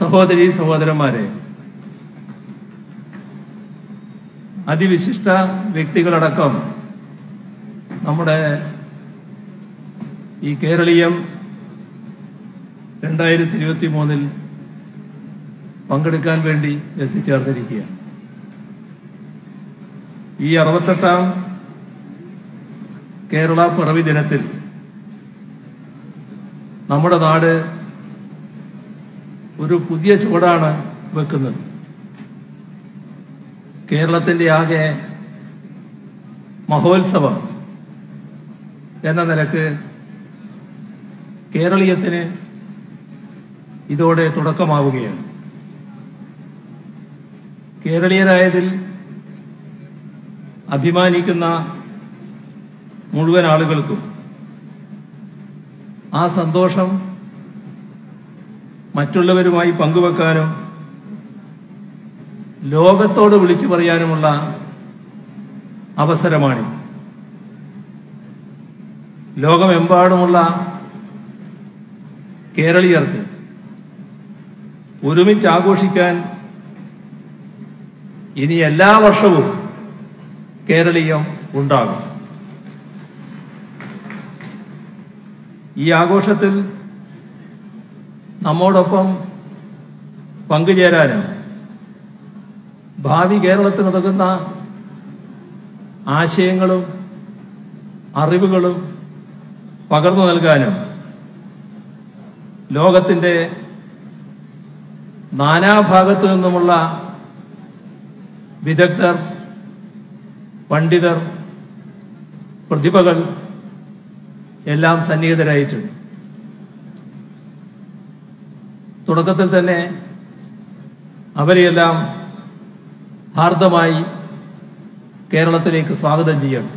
സഹോദരി സഹോദരന്മാരെ അതിവിശിഷ്ട വ്യക്തികളടക്കം നമ്മുടെ ഈ കേരളീയം രണ്ടായിരത്തി ഇരുപത്തി മൂന്നിൽ പങ്കെടുക്കാൻ വേണ്ടി എത്തിച്ചേർന്നിരിക്കുകയാണ് ഈ അറുപത്തെട്ടാം കേരള പിറവി ദിനത്തിൽ നമ്മുടെ നാട് ഒരു പുതിയ ചുവടാണ് വെക്കുന്നത് കേരളത്തിൻ്റെ ആകെ മഹോത്സവം എന്ന നിലക്ക് കേരളീയത്തിന് ഇതോടെ തുടക്കമാവുകയാണ് കേരളീയരായതിൽ അഭിമാനിക്കുന്ന മുഴുവൻ ആളുകൾക്കും ആ സന്തോഷം മറ്റുള്ളവരുമായി പങ്കുവെക്കാനും ലോകത്തോട് വിളിച്ചു പറയാനുമുള്ള അവസരമാണ് ലോകമെമ്പാടുമുള്ള കേരളീയർക്ക് ഒരുമിച്ച് ആഘോഷിക്കാൻ ഇനി എല്ലാ വർഷവും കേരളീയം ഉണ്ടാകും ഈ ആഘോഷത്തിൽ നമ്മോടൊപ്പം പങ്കുചേരാനും ഭാവി കേരളത്തിന് ഉതകുന്ന ആശയങ്ങളും അറിവുകളും പകർന്നു നൽകാനും ലോകത്തിൻ്റെ നാനാഭാഗത്തു നിന്നുമുള്ള വിദഗ്ധർ പണ്ഡിതർ പ്രതിഭകൾ എല്ലാം സന്നിഹിതരായിട്ടുണ്ട് തുടക്കത്തിൽ തന്നെ അവരെയെല്ലാം ഹാർദമായി കേരളത്തിലേക്ക് സ്വാഗതം ചെയ്യണം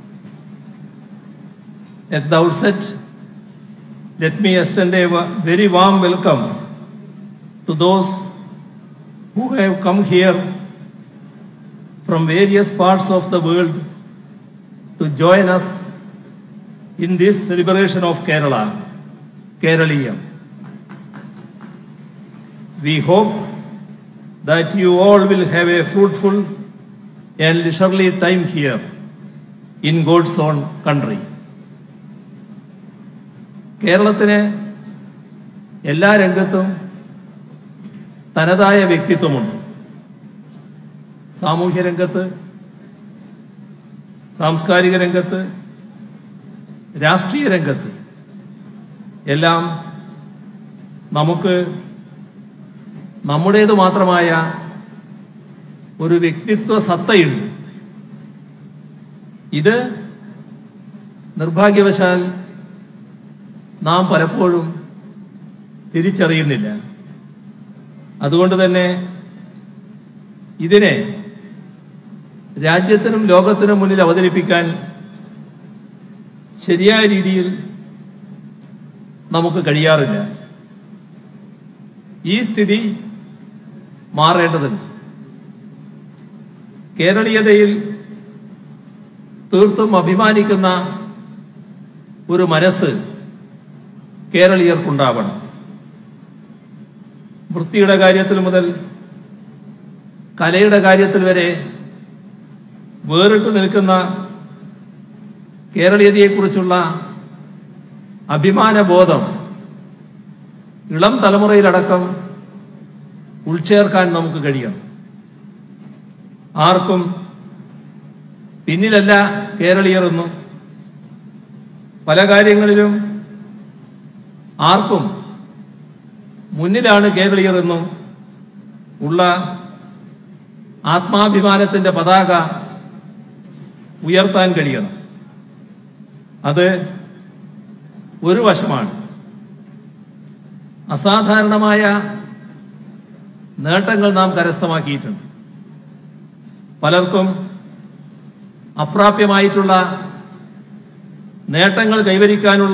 At the outset, let me extend a wa- very warm welcome to those who have come here from various parts of the world to join us in this celebration of Kerala, Keraliyam. We hope that you all will have a fruitful and leisurely time here in God's own country. കേരളത്തിന് എല്ലാ രംഗത്തും തനതായ വ്യക്തിത്വമുണ്ട് സാമൂഹ്യ രംഗത്ത് സാംസ്കാരിക രംഗത്ത് രാഷ്ട്രീയ രംഗത്ത് എല്ലാം നമുക്ക് നമ്മുടേത് മാത്രമായ ഒരു വ്യക്തിത്വ സത്തയുണ്ട് ഇത് നിർഭാഗ്യവശാൽ നാം പലപ്പോഴും തിരിച്ചറിയുന്നില്ല അതുകൊണ്ട് തന്നെ ഇതിനെ രാജ്യത്തിനും ലോകത്തിനും മുന്നിൽ അവതരിപ്പിക്കാൻ ശരിയായ രീതിയിൽ നമുക്ക് കഴിയാറില്ല ഈ സ്ഥിതി മാറേണ്ടതുണ്ട് കേരളീയതയിൽ തീർത്തും അഭിമാനിക്കുന്ന ഒരു മനസ്സ് കേരളീയർക്കുണ്ടാവണം വൃത്തിയുടെ കാര്യത്തിൽ മുതൽ കലയുടെ കാര്യത്തിൽ വരെ വേറിട്ട് നിൽക്കുന്ന കേരളീയതയെക്കുറിച്ചുള്ള അഭിമാനബോധം ഇളം തലമുറയിലടക്കം ഉൾച്ചേർക്കാൻ നമുക്ക് കഴിയണം ആർക്കും പിന്നിലല്ല കേരളീയരെന്നും പല കാര്യങ്ങളിലും ആർക്കും മുന്നിലാണ് കേരളീയർ എന്നും ഉള്ള ആത്മാഭിമാനത്തിന്റെ പതാക ഉയർത്താൻ കഴിയണം അത് ഒരു വശമാണ് അസാധാരണമായ നേട്ടങ്ങൾ നാം കരസ്ഥമാക്കിയിട്ടുണ്ട് പലർക്കും അപ്രാപ്യമായിട്ടുള്ള നേട്ടങ്ങൾ കൈവരിക്കാനുള്ള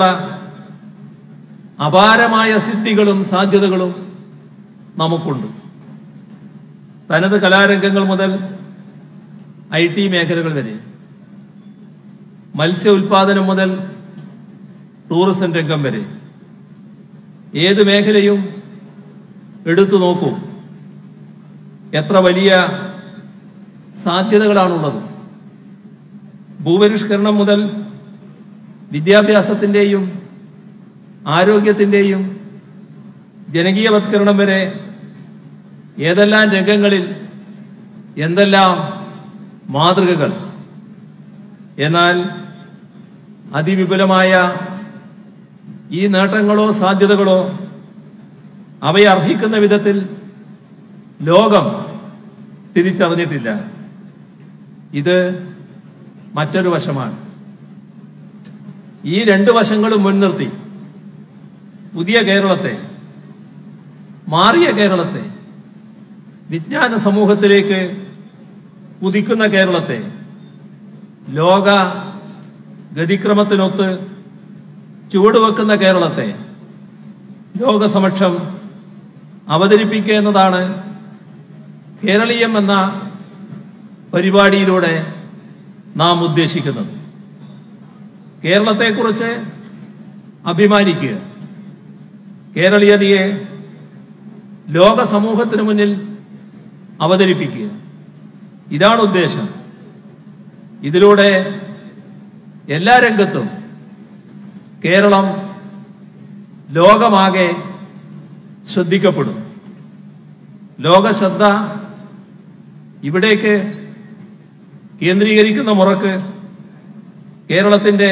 അപാരമായ സിദ്ധികളും സാധ്യതകളും നമുക്കുണ്ട് തനത് കലാരംഗങ്ങൾ മുതൽ ഐ ടി മേഖലകൾ വരെ മത്സ്യ ഉൽപാദനം മുതൽ ടൂറിസം രംഗം വരെ ഏത് മേഖലയും എടുത്തു നോക്കൂ എത്ര വലിയ സാധ്യതകളാണുള്ളത് ഭൂപരിഷ്കരണം മുതൽ വിദ്യാഭ്യാസത്തിൻ്റെയും ആരോഗ്യത്തിൻ്റെയും ജനകീയവത്കരണം വരെ ഏതെല്ലാം രംഗങ്ങളിൽ എന്തെല്ലാം മാതൃകകൾ എന്നാൽ അതിവിപുലമായ ഈ നേട്ടങ്ങളോ സാധ്യതകളോ അവയെ അർഹിക്കുന്ന വിധത്തിൽ ലോകം തിരിച്ചറിഞ്ഞിട്ടില്ല ഇത് മറ്റൊരു വശമാണ് ഈ രണ്ട് വശങ്ങളും മുൻനിർത്തി പുതിയ കേരളത്തെ മാറിയ കേരളത്തെ വിജ്ഞാന സമൂഹത്തിലേക്ക് കുതിക്കുന്ന കേരളത്തെ ലോക ഗതിക്രമത്തിനൊത്ത് ചുവടുവെക്കുന്ന കേരളത്തെ ലോകസമക്ഷം അവതരിപ്പിക്കുക എന്നതാണ് കേരളീയം എന്ന പരിപാടിയിലൂടെ നാം ഉദ്ദേശിക്കുന്നത് കേരളത്തെക്കുറിച്ച് അഭിമാനിക്കുക കേരളീയതയെ ലോക സമൂഹത്തിന് മുന്നിൽ അവതരിപ്പിക്കുക ഇതാണ് ഉദ്ദേശം ഇതിലൂടെ എല്ലാ രംഗത്തും കേരളം ലോകമാകെ ശ്രദ്ധിക്കപ്പെടും ലോകശ്രദ്ധ ഇവിടേക്ക് കേന്ദ്രീകരിക്കുന്ന മുറക്ക് കേരളത്തിൻ്റെ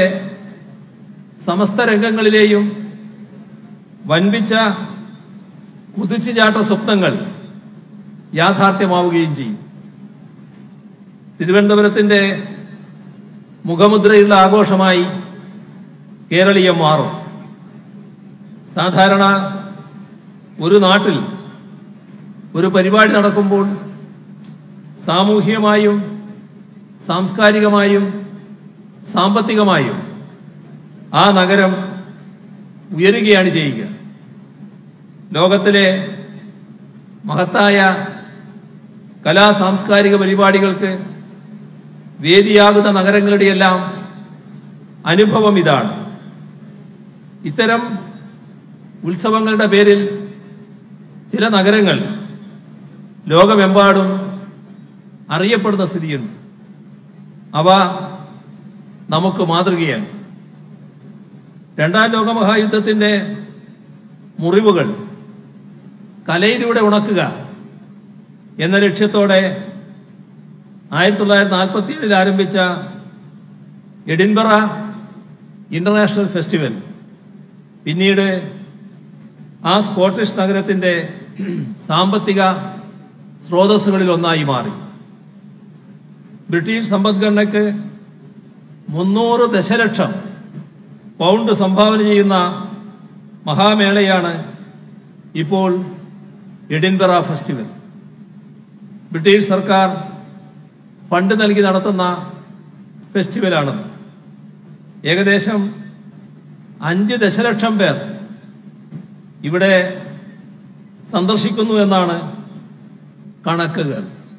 സമസ്ത രംഗങ്ങളിലെയും വൻപിച്ച കുതിച്ചുചാട്ട സ്വപ്നങ്ങൾ യാഥാർത്ഥ്യമാവുകയും ചെയ്യും തിരുവനന്തപുരത്തിൻ്റെ മുഖമുദ്രയുള്ള ആഘോഷമായി കേരളീയം മാറും സാധാരണ ഒരു നാട്ടിൽ ഒരു പരിപാടി നടക്കുമ്പോൾ സാമൂഹികമായും സാംസ്കാരികമായും സാമ്പത്തികമായും ആ നഗരം ഉയരുകയാണ് ചെയ്യുക ലോകത്തിലെ മഹത്തായ കലാ സാംസ്കാരിക പരിപാടികൾക്ക് വേദിയാകുന്ന നഗരങ്ങളുടെയെല്ലാം അനുഭവം ഇതാണ് ഇത്തരം ഉത്സവങ്ങളുടെ പേരിൽ ചില നഗരങ്ങൾ ലോകമെമ്പാടും അറിയപ്പെടുന്ന സ്ഥിതിയുണ്ട് അവ നമുക്ക് മാതൃകയാണ് രണ്ടാം ലോകമഹായുദ്ധത്തിൻ്റെ മുറിവുകൾ കലയിലൂടെ ഉണക്കുക എന്ന ലക്ഷ്യത്തോടെ ആയിരത്തി തൊള്ളായിരത്തി നാൽപ്പത്തി ഏഴിൽ ആരംഭിച്ച എഡിൻബറ ഇന്റർനാഷണൽ ഫെസ്റ്റിവൽ പിന്നീട് ആ സ്കോട്ടിഷ് നഗരത്തിൻ്റെ സാമ്പത്തിക സ്രോതസ്സുകളിൽ ഒന്നായി മാറി ബ്രിട്ടീഷ് സമ്പദ്ഘടനയ്ക്ക് മുന്നൂറ് ദശലക്ഷം പൗണ്ട് സംഭാവന ചെയ്യുന്ന മഹാമേളയാണ് ഇപ്പോൾ എഡിൻബറ ഫെസ്റ്റിവൽ ബ്രിട്ടീഷ് സർക്കാർ ഫണ്ട് നൽകി നടത്തുന്ന ഫെസ്റ്റിവലാണ് ഏകദേശം അഞ്ച് ദശലക്ഷം പേർ ഇവിടെ സന്ദർശിക്കുന്നു എന്നാണ് കണക്കുകൾ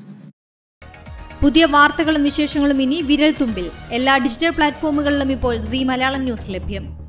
പുതിയ വാർത്തകളും വിശേഷങ്ങളും ഇനി വിരൽ തുമ്പിൽ എല്ലാ ഡിജിറ്റൽ പ്ലാറ്റ്ഫോമുകളിലും ഇപ്പോൾ സി മലയാളം ന്യൂസ് ലഭ്യം